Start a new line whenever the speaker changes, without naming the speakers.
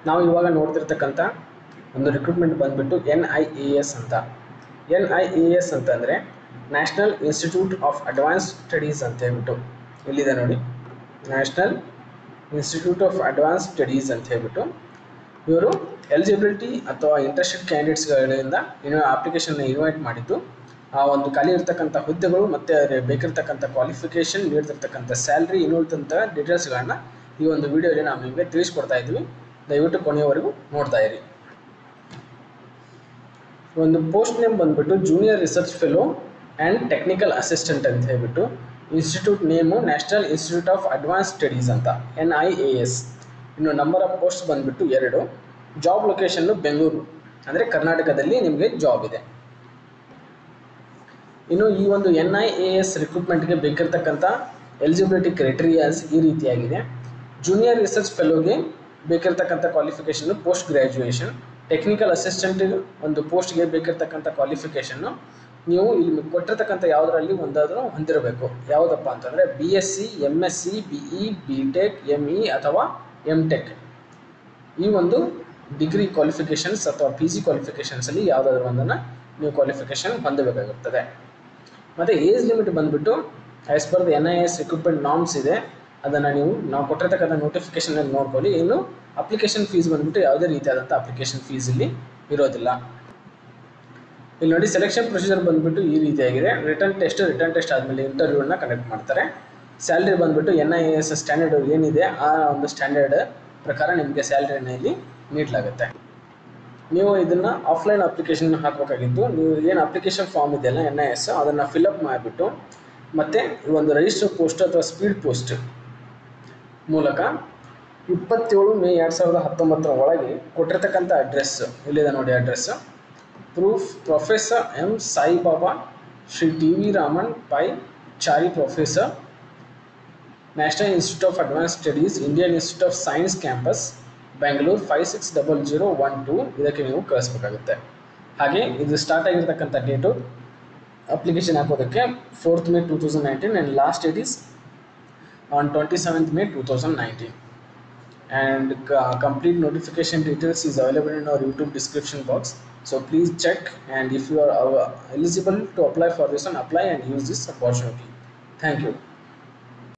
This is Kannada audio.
ನಾವು ಇವಾಗ ನೋಡ್ತಿರ್ತಕ್ಕಂಥ ಒಂದು ರಿಕ್ರೂಟ್ಮೆಂಟ್ ಬಂದ್ಬಿಟ್ಟು ಎನ್ ಐ ಎ ಎಸ್ ಅಂತ ಎನ್ ಐ ಎ ಎಸ್ ಅಂತಂದರೆ national institute of advance studies ಅಂತ ಹೇಳ್ಬಿಟ್ಟು ಇಲ್ಲಿದೆ ನೋಡಿ national institute of advance studies ಅಂತ ಹೇಳ್ಬಿಟ್ಟು ಇವರು ಎಲಿಜಿಬಿಲಿಟಿ ಅಥವಾ ಇಂಟ್ರೆಸ್ಟೆಡ್ ಕ್ಯಾಂಡಿಡೇಟ್ಸ್ಗಳಿಂದ ಏನೋ ಅಪ್ಲಿಕೇಶನ್ನ ಇನ್ವೈಟ್ ಮಾಡಿದ್ದು ಆ ಒಂದು ಖಾಲಿ ಇರ್ತಕ್ಕಂಥ ಹುದ್ದೆಗಳು ಮತ್ತು ಬೇಕಿರ್ತಕ್ಕಂಥ ಕ್ವಾಲಿಫಿಕೇಷನ್ ನೀಡ್ತಿರ್ತಕ್ಕಂಥ ಸ್ಯಾಲ್ರಿ ಇನ್ನುಳಿದಂಥ ಡೀಟೇಲ್ಸ್ಗಳನ್ನ ಈ ಒಂದು ವಿಡಿಯೋಲಿ ನಾವು ನಿಮಗೆ ತಿಳಿಸ್ಕೊಡ್ತಾ ಇದ್ವಿ ದಯವಿಟ್ಟು ಕೊನೆಯವರೆಗೂ ನೋಡ್ತಾ ಇರಿ ಒಂದು ಪೋಸ್ಟ್ ನೇಮ್ ಬಂದ್ಬಿಟ್ಟು junior research fellow and technical assistant ಅಂತ ಹೇಳ್ಬಿಟ್ಟು institute name national institute of advance studies ಅಂತ ಎನ್ ಐ ಎ ಎಸ್ ಇನ್ನು ನಂಬರ್ ಆಫ್ ಪೋಸ್ಟ್ ಬಂದ್ಬಿಟ್ಟು ಎರಡು ಜಾಬ್ ಲೊಕೇಶನ್ನು ಬೆಂಗಳೂರು ಅಂದರೆ ಕರ್ನಾಟಕದಲ್ಲಿ ನಿಮಗೆ ಜಾಬ್ ಇದೆ ಇನ್ನು ಈ ಒಂದು ಎನ್ ಐ ಎ ಎಸ್ ರಿಕ್ರೂಟ್ಮೆಂಟ್ಗೆ ಬೇಕಿರ್ತಕ್ಕಂಥ ಎಲಿಜಿಬಿಲಿಟಿ ಕ್ರೈಟೀರಿಯಾಸ್ ಈ ರೀತಿಯಾಗಿದೆ ಜೂನಿಯರ್ ರಿಸರ್ಚ್ ಫೆಲೋಗೆ ಬೇಕಿರ್ತಕ್ಕಂಥ ಕ್ವಾಲಿಫಿಕೇಷನ್ನು ಪೋಸ್ಟ್ ಗ್ರ್ಯಾಜುಯೇಷನ್ ಟೆಕ್ನಿಕಲ್ ಅಸಿಸ್ಟೆಂಟ್ ಒಂದು ಪೋಸ್ಟ್ಗೆ ಬೇಕಿರ್ತಕ್ಕಂಥ ಕ್ವಾಲಿಫಿಕೇಷನ್ನು ನೀವು ಇಲ್ಲಿ ಕೊಟ್ಟಿರ್ತಕ್ಕಂಥ ಯಾವುದರಲ್ಲಿ ಒಂದಾದರೂ ಹೊಂದಿರಬೇಕು ಯಾವುದಪ್ಪ ಅಂತಂದರೆ B S C M S C B E B tech M E ಅಥವಾ ಎಮ್ ಟೆಕ್ ಈ ಒಂದು ಡಿಗ್ರಿ ಕ್ವಾಲಿಫಿಕೇಷನ್ಸ್ ಅಥವಾ ಪಿ ಜಿ ಕ್ವಾಲಿಫಿಕೇಷನ್ಸಲ್ಲಿ ಯಾವುದಾದ್ರೂ ಒಂದನ್ನು ನೀವು ಕ್ವಾಲಿಫಿಕೇಷನ್ ಹೊಂದಬೇಕಾಗಿರ್ತದೆ ಮತ್ತು ಏಜ್ ಲಿಮಿಟ್ ಬಂದುಬಿಟ್ಟು as per the N I S recruitment norms ಇದೆ ಅದನ್ನು ನೀವು ನಾವು ಕೊಟ್ಟಿರ್ತಕ್ಕಂಥ ನೋಟಿಫಿಕೇಷನಲ್ಲಿ ನೋಡ್ಕೊಳ್ಳಿ ಇನ್ನು ಅಪ್ಲಿಕೇಶನ್ ಫೀಸ್ ಬಂದುಬಿಟ್ಟು ಯಾವುದೇ ರೀತಿಯಾದಂಥ ಅಪ್ಲಿಕೇಶನ್ ಫೀಸ್ ಇಲ್ಲಿ ಇರೋದಿಲ್ಲ ಇಲ್ಲಿ ನೋಡಿ ಸೆಲೆಕ್ಷನ್ ಪ್ರೊಸೀಜರ್ ಬಂದುಬಿಟ್ಟು ಈ ರೀತಿಯಾಗಿದೆ ರಿಟರ್ನ್ ಟೆಸ್ಟ್ ರಿಟರ್ನ್ ಟೆಸ್ಟ್ ಆದಮೇಲೆ ಇಂಟರ್ವ್ಯೂನ ಕಂಡಕ್ಟ್ ಮಾಡ್ತಾರೆ ಸ್ಯಾಲ್ರಿ ಬಂದುಬಿಟ್ಟು ಎನ್ ಐ ಎಸ್ ಸ್ಟ್ಯಾಂಡರ್ಡ್ ಏನಿದೆ ಆ ಒಂದು ಸ್ಟ್ಯಾಂಡರ್ಡ್ ಪ್ರಕಾರ ನಿಮಗೆ ಸ್ಯಾಲ್ರಿನ ಇಲ್ಲಿ ನೀಡಲಾಗುತ್ತೆ ನೀವು ಇದನ್ನು ಆಫ್ಲೈನ್ ಅಪ್ಲಿಕೇಶನ್ ಹಾಕಬೇಕಾಗಿತ್ತು ನೀವು ಏನು ಅಪ್ಲಿಕೇಶನ್ ಫಾರ್ಮ್ ಇದೆಯಲ್ಲ ಎನ್ ಐ ಎಸ್ ಅದನ್ನು ಫಿಲಪ್ ಮಾಡಿಬಿಟ್ಟು ಮತ್ತು ಒಂದು ರಿಜಿಸ್ಟರ್ ಪೋಸ್ಟ್ ಅಥವಾ ಸ್ಪೀಡ್ ಪೋಸ್ಟ್ ಮೂಲಕ ಇಪ್ಪತ್ತೇಳು ಮೇ ಎರಡು ಸಾವಿರದ ಹತ್ತೊಂಬತ್ತರ ಒಳಗೆ ಕೊಟ್ಟಿರ್ತಕ್ಕಂಥ ಅಡ್ರೆಸ್ ಇಲ್ಲಿದೆ ನೋಡಿ address proof professor M Saibaba Shri T V Raman Pai Chari professor national institute of advance studies Indian institute of science campus Bengaluru five six double zero one two ಇದಕ್ಕೆ ನೀವು ಕಳಿಸ್ಬೇಕಾಗುತ್ತೆ ಹಾಗೆ ಇದು ಸ್ಟಾರ್ಟ್ ಆಗಿರ್ತಕ್ಕಂಥ ಡೇಟು ಅಪ್ಲಿಕೇಶನ್ ಹಾಕೋದಕ್ಕೆ fourth May two thousand nineteen and last date is on twenty seventh May two thousand nineteen and c- complete notification details is available in our youtube description box so please check and if you are uh, eligible to apply for this one apply and use this opportunity thank you